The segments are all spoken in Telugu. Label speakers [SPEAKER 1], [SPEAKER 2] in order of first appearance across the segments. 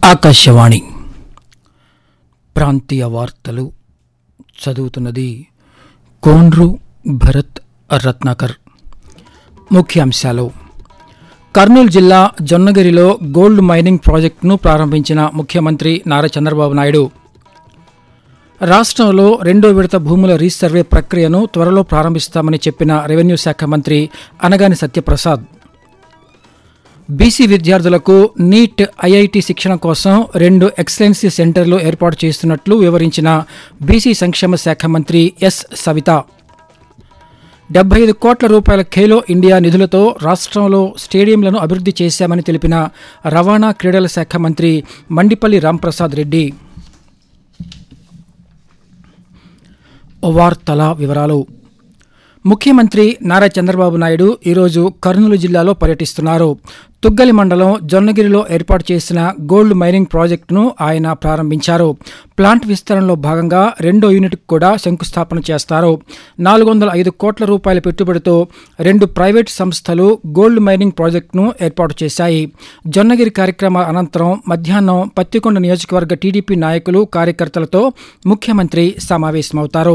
[SPEAKER 1] ఆకాశవాణి ప్రాంతీయ వార్తలు చదువుతున్నది కోండ్రు భరత్ రత్నాకర్ ముఖ్యాంశాలు కర్నూలు జిల్లా జొన్నగిరిలో గోల్డ్ మైనింగ్ ప్రాజెక్టును ప్రారంభించిన ముఖ్యమంత్రి నారా చంద్రబాబు నాయుడు రాష్ట్రంలో రెండో విడత భూముల రీసర్వే ప్రక్రియను త్వరలో ప్రారంభిస్తామని చెప్పిన రెవెన్యూ శాఖ మంత్రి అనగాని సత్యప్రసాద్ బీసీ విద్యార్థులకు నీట్ ఐఐటి శిక్షణ కోసం రెండు ఎక్సలెన్సీ సెంటర్లు ఏర్పాటు చేస్తున్నట్లు వివరించిన బీసీ సంక్షేమ శాఖ మంత్రి ఎస్ సవిత డెబ్బై ఐదు కోట్ల రూపాయల ఖేలో ఇండియా నిధులతో రాష్ట్రంలో స్టేడియంలను అభివృద్ధి చేశామని తెలిపిన రవాణా క్రీడల శాఖ మంత్రి మండిపల్లి రాంప్రసాద్ రెడ్డి వార్తల వివరాలు ముఖ్యమంత్రి నారా చంద్రబాబు నాయుడు ఈరోజు కర్నూలు జిల్లాలో పర్యటిస్తున్నారు తుగ్గలి మండలం జొన్నగిరిలో ఏర్పాటు చేసిన గోల్డ్ మైనింగ్ ప్రాజెక్టును ఆయన ప్రారంభించారు ప్లాంట్ విస్తరణలో భాగంగా రెండో యూనిట్కు కూడా శంకుస్థాపన చేస్తారు నాలుగు వందల ఐదు కోట్ల రూపాయల పెట్టుబడితో రెండు ప్రైవేట్ సంస్థలు గోల్డ్ మైనింగ్ ప్రాజెక్టును ఏర్పాటు చేశాయి జొన్నగిరి కార్యక్రమ అనంతరం మధ్యాహ్నం పత్తికొండ నియోజకవర్గ టీడీపీ నాయకులు కార్యకర్తలతో ముఖ్యమంత్రి సమావేశమవుతారు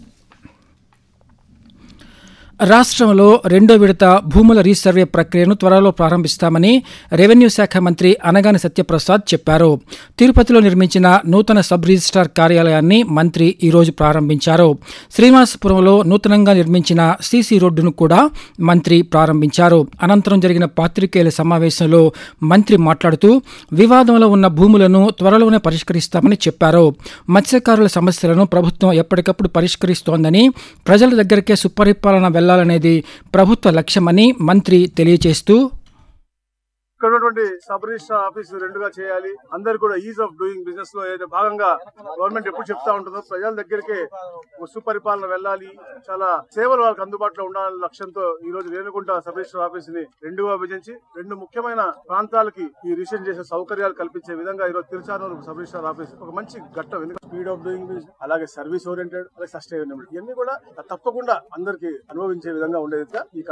[SPEAKER 1] రాష్ట్రంలో రెండో విడత భూముల రీసర్వే ప్రక్రియను త్వరలో ప్రారంభిస్తామని రెవెన్యూ శాఖ మంత్రి అనగాని సత్యప్రసాద్ చెప్పారు తిరుపతిలో నిర్మించిన నూతన సబ్ రిజిస్ట్రార్ కార్యాలయాన్ని మంత్రి ఈరోజు ప్రారంభించారు శ్రీనివాసపురంలో నూతనంగా నిర్మించిన సీసీ రోడ్డును కూడా మంత్రి ప్రారంభించారు అనంతరం జరిగిన పాత్రికేయుల సమావేశంలో మంత్రి మాట్లాడుతూ వివాదంలో ఉన్న భూములను త్వరలోనే పరిష్కరిస్తామని చెప్పారు మత్స్యకారుల సమస్యలను ప్రభుత్వం ఎప్పటికప్పుడు పరిష్కరిస్తోందని ప్రజల దగ్గరికే సుపరిపాలన వెళ్లాలనేది ప్రభుత్వ లక్ష్యమని మంత్రి తెలియజేస్తూ
[SPEAKER 2] ఇక్కడ ఉన్నటువంటి సబ్ రిజిస్ట్రార్ ఆఫీస్ రెండుగా చేయాలి అందరు కూడా ఈజ్ ఆఫ్ డూయింగ్ బిజినెస్ లో ఏదో భాగంగా గవర్నమెంట్ ఎప్పుడు చెప్తా ఉంటుందో ప్రజల దగ్గరికి ఒక సుపరిపాలన వెళ్ళాలి చాలా సేవలు వాళ్ళకి అందుబాటులో ఉండాలనే లక్ష్యంతో ఈ రోజు రేణుగుంట సబ్ రిజిస్ట్రార్ ఆఫీస్ ని రెండుగా విభజించి రెండు ముఖ్యమైన ప్రాంతాలకి ఈ రిజిస్టర్ చేసే సౌకర్యాలు కల్పించే విధంగా ఈ రోజు తిరుచానూరు సబ్ రిజిస్ట్రార్ ఆఫీస్ ఒక మంచి ఘట్టం ఎందుకంటే స్పీడ్ ఆఫ్ డూయింగ్ బిజినెస్ అలాగే సర్వీస్ ఓరియంటెడ్ అలాగే సస్టైనబిలిటీ ఇవన్నీ కూడా తప్పకుండా అందరికి అనుభవించే విధంగా ఉండేదిగా ఈ